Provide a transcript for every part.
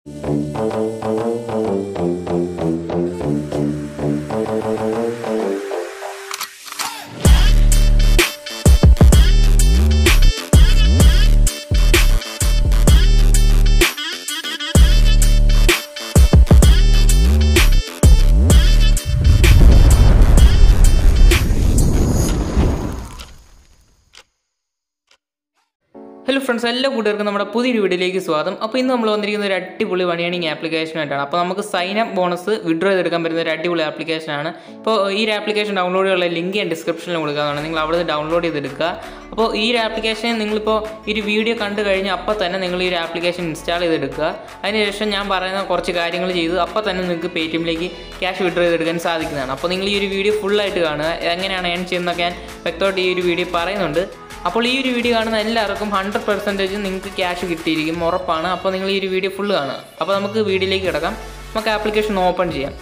hello friends എല്ലാ കൂട്ടുകാർക്കും നമ്മുടെ പുതിയൊരു വീഡിയോയിലേക്ക് സ്വാഗതം അപ്പോൾ ഇന്ന് നമ്മൾ വന്നിരിക്കുന്ന ഒരു അടിപൊളി മണി ഏണിംഗ് ആപ്ലിക്കേഷനായിട്ടാണ് അപ്പോൾ നമുക്ക് സൈൻ അപ്പ് ബോണസ് വിഡ്രോ ചെയ്തെടുക്കാൻ പറ്റുന്ന ഒരു അടിപൊളി ആപ്ലിക്കേഷനാണ് ഇപ്പോൾ ഈ ഒരു ആപ്ലിക്കേഷൻ ഡൗൺലോഡ് ചെയ്യാനുള്ള ലിങ്ക് ഞാൻ ഡിസ്ക്രിപ്ഷനിൽ കൊടുക്കാവുന്നതാണ് നിങ്ങൾ അവിടെ നിന്ന് ഡൗൺലോഡ് ചെയ്തെടുക്കുക അപ്പോൾ ഈ ഒരു ആപ്ലിക്കേഷൻ നിങ്ങളിപ്പോൾ ഈ ഒരു വീഡിയോ കണ്ടു കഴിഞ്ഞാൽ അപ്പോൾ തന്നെ നിങ്ങൾ ഈ ഒരു ആപ്ലിക്കേഷൻ ഇൻസ്റ്റാൾ ചെയ്തെടുക്കുക അതിനുശേഷം ഞാൻ പറയുന്ന കുറച്ച് കാര്യങ്ങൾ ചെയ്ത് അപ്പോൾ തന്നെ നിങ്ങൾക്ക് പേ ടി എമ്മിലേക്ക് ക്യാഷ് വിഡ്രോ ചെയ്തെടുക്കാൻ സാധിക്കുന്നതാണ് അപ്പോൾ നിങ്ങൾ ഈ ഒരു വീഡിയോ ഫുള്ളായിട്ട് കാണുക എങ്ങനെയാണ് ഏൺ ചെയ്യുന്നതൊക്കെ ഞാൻ വ്യക്തമായിട്ട് ഈ ഒരു വീഡിയോ പറയുന്നുണ്ട് അപ്പോൾ ഈ ഒരു വീഡിയോ കാണുന്ന എല്ലാവർക്കും ഹൺഡ്രഡ് പെർസെൻറ്റേജ് നിങ്ങൾക്ക് ക്യാഷ് കിട്ടിയിരിക്കും ഉറപ്പാണ് അപ്പോൾ നിങ്ങൾ ഈ ഒരു വീഡിയോ ഫുള്ള് കാണുക അപ്പോൾ നമുക്ക് വീഡിയോയിലേക്ക് കിടക്കാം നമുക്ക് ആപ്ലിക്കേഷൻ ഓപ്പൺ ചെയ്യാം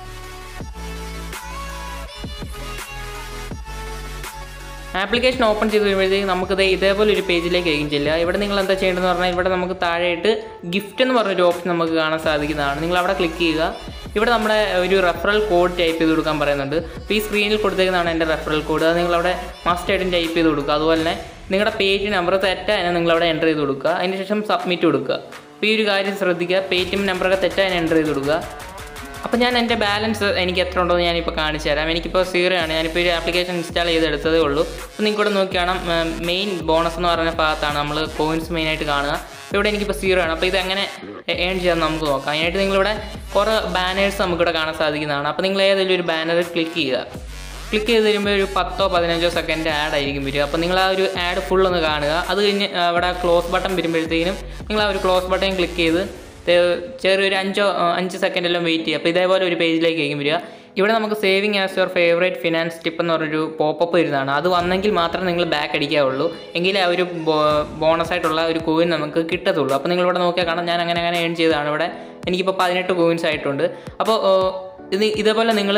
ആപ്ലിക്കേഷൻ ഓപ്പൺ ചെയ്ത് കഴിയുമ്പോഴത്തേക്ക് നമുക്കിത് ഇതേപോലെ ഒരു പേജിലേക്ക് ആയിരിക്കും ചെല്ലുക ഇവിടെ നിങ്ങൾ എന്താ ചെയ്യേണ്ടതെന്ന് പറഞ്ഞാൽ ഇവിടെ നമുക്ക് താഴെയിട്ട് ഗിഫ്റ്റ് എന്ന് പറഞ്ഞൊരു ഓപ്ഷൻ നമുക്ക് കാണാൻ സാധിക്കുന്നതാണ് നിങ്ങൾ അവിടെ ക്ലിക്ക് ചെയ്യുക ഇവിടെ നമ്മുടെ ഒരു റെഫറൽ കോഡ് ടൈപ്പ് ചെയ്ത് കൊടുക്കാൻ പറയുന്നുണ്ട് അപ്പോൾ ഈ സ്ക്രീനിൽ കൊടുത്തേക്കുന്നതാണ് എൻ്റെ റെഫറൽ കോഡ് അത് നിങ്ങളവിടെ മസ്റ്റ് ആയിട്ടും ടൈപ്പ് ചെയ്ത് കൊടുക്കുക അതുപോലെ തന്നെ നിങ്ങളുടെ പേജ് നമ്പർ തെറ്റായതിനെ നിങ്ങളവിടെ എൻ്റർ ചെയ്ത് കൊടുക്കുക അതിനുശേഷം സബ്മിറ്റ് കൊടുക്കുക അപ്പോൾ ഈ ഒരു കാര്യം ശ്രദ്ധിക്കുക പേ ടി എം നമ്പറൊക്കെ തെറ്റായതിനെ എൻ്റർ ചെയ്ത് കൊടുക്കുക അപ്പോൾ ഞാൻ എൻ്റെ ബാലൻസ് എനിക്ക് എത്ര ഉണ്ടോ എന്ന് ഞാനിപ്പോൾ കാണിച്ചു തരാം എനിക്കിപ്പോൾ സീറോ ആണ് ഞാനിപ്പോൾ ഒരു ആപ്ലിക്കേഷൻ ഇൻസ്റ്റാൾ ചെയ്തെടുത്തതേ ഉള്ളൂ അപ്പോൾ നിങ്ങൾക്ക് ഇവിടെ നോക്കി കാണാം മെയിൻ ബോണസ് എന്ന് പറയുന്ന ഭാഗത്താണ് നമ്മൾ കോയിൻസ് മെയിനായിട്ട് കാണുക അപ്പോൾ ഇവിടെ എനിക്കിപ്പോൾ സീറോ ആണ് അപ്പോൾ ഇത് എങ്ങനെ ഏൺ ചെയ്യാൻ നമുക്ക് നോക്കാം അതിനായിട്ട് നിങ്ങളിവിടെ കുറേ ബാനേഴ്സ് നമുക്കിവിടെ കാണാൻ സാധിക്കുന്നതാണ് അപ്പോൾ നിങ്ങൾ ഏതെങ്കിലും ഒരു ബാനർ ക്ലിക്ക് ചെയ്യുക ക്ലിക്ക് ചെയ്ത് തരുമ്പോൾ ഒരു പത്തോ പതിനഞ്ചോ സെക്കൻഡ് ആഡ് ആയിരിക്കും വരിക അപ്പോൾ നിങ്ങൾ ആ ഒരു ആഡ് ഫുൾ ഒന്ന് കാണുക അത് കഴിഞ്ഞ് അവിടെ ക്ലോസ് ബട്ടൺ വരുമ്പോഴത്തേക്കും നിങ്ങൾ ആ ഒരു ക്ലോസ് ബട്ടൺ ക്ലിക്ക് ചെയ്ത് ചെറിയൊരു അഞ്ചോ അഞ്ച് സെക്കൻഡെല്ലാം വെയിറ്റ് ചെയ്യുക അപ്പോൾ ഇതേപോലെ ഒരു പേജിലേക്ക് ആയിരിക്കും വരിക ഇവിടെ നമുക്ക് saving as your favourite finance tip എന്ന് പറഞ്ഞൊരു പോപ്പപ്പ് വരുന്നതാണ് അത് വന്നെങ്കിൽ മാത്രമേ നിങ്ങൾ ബാക്ക് അടിക്കാവുള്ളൂ എങ്കിലേ ആ ഒരു ബോണസ് ആയിട്ടുള്ള ഒരു കോയിൻ നമുക്ക് കിട്ടത്തുള്ളൂ അപ്പോൾ നിങ്ങൾ ഇവിടെ നോക്കിയാൽ കാണാം ഞാൻ അങ്ങനെ അങ്ങനെ ഏൺ ചെയ്തതാണ് ഇവിടെ എനിക്കിപ്പോൾ പതിനെട്ട് കോയിൻസ് ആയിട്ടുണ്ട് അപ്പോൾ ഇത് ഇതേപോലെ നിങ്ങൾ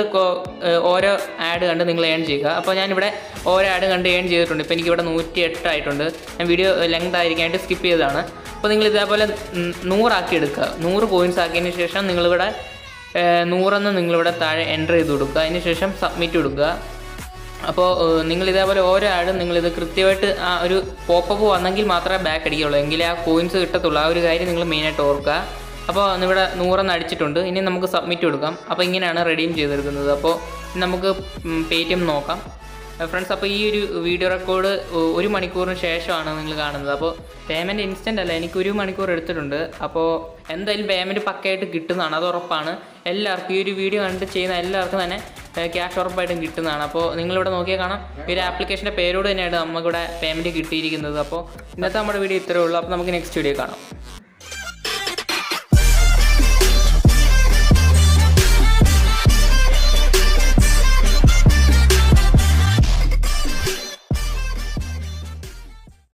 ഓരോ ആഡ് കണ്ട് നിങ്ങൾ ഏൺ ചെയ്യുക അപ്പോൾ ഞാനിവിടെ ഓരോ ആഡ് കണ്ട് ഏൺ ചെയ്തിട്ടുണ്ട് ഇപ്പോൾ എനിക്കിവിടെ നൂറ്റി എട്ടായിട്ടുണ്ട് ഞാൻ വീഡിയോ ലെങ്ത് ആയിരിക്കാനായിട്ട് സ്കിപ്പ് ചെയ്തതാണ് അപ്പോൾ നിങ്ങൾ ഇതേപോലെ നൂറാക്കി എടുക്കുക നൂറ് കോയിൻസ് ആക്കിയതിന് ശേഷം നിങ്ങളിവിടെ നൂറെന്ന് നിങ്ങളിവിടെ താഴെ എൻ്റർ ചെയ്ത് കൊടുക്കുക അതിന് ശേഷം സബ്മിറ്റ് കൊടുക്കുക അപ്പോൾ നിങ്ങൾ ഇതേപോലെ ഓരോ ആഡും നിങ്ങളിത് കൃത്യമായിട്ട് ആ ഒരു പോപ്പപ്പ് വന്നെങ്കിൽ മാത്രമേ ബാക്ക് അടിക്കുകയുള്ളൂ എങ്കിലേ ആ കോയിൻസ് കിട്ടത്തുള്ളൂ ആ ഒരു കാര്യം നിങ്ങൾ മെയിനായിട്ട് ഓർക്കുക അപ്പോൾ ഇവിടെ നൂറെന്ന് അടിച്ചിട്ടുണ്ട് ഇനി നമുക്ക് സബ്മിറ്റ് കൊടുക്കാം അപ്പോൾ ഇങ്ങനെയാണ് റെഡീം ചെയ്തെടുക്കുന്നത് അപ്പോൾ നമുക്ക് പേ ടി എം നോക്കാം ഫ്രണ്ട്സ് അപ്പോൾ ഈ ഒരു വീഡിയോ റെക്കോർഡ് ഒരു മണിക്കൂറിന് ശേഷമാണ് നിങ്ങൾ കാണുന്നത് അപ്പോൾ പേയ്മെൻറ്റ് ഇൻസ്റ്റൻ്റ് അല്ല എനിക്ക് ഒരു മണിക്കൂർ എടുത്തിട്ടുണ്ട് അപ്പോൾ എന്തായാലും പേയ്മെൻറ്റ് പക്കയായിട്ട് കിട്ടുന്നതാണ് അത് ഉറപ്പാണ് എല്ലാവർക്കും ഈ ഒരു വീഡിയോ കണ്ട് ചെയ്യുന്ന എല്ലാവർക്കും തന്നെ ക്യാഷ് ഉറപ്പായിട്ടും കിട്ടുന്നതാണ് അപ്പോൾ നിങ്ങളിവിടെ നോക്കിയാൽ കാണാം ഈ ഒരു ആപ്ലിക്കേഷൻ്റെ പേരോട് തന്നെയാണ് നമുക്കിവിടെ പേയ്മെൻറ്റ് കിട്ടിയിരിക്കുന്നത് അപ്പോൾ ഇന്നത്തെ നമ്മുടെ വീഡിയോ ഇത്രയേ ഉള്ളൂ അപ്പോൾ നമുക്ക് നെക്സ്റ്റ് വീഡിയോ കാണാം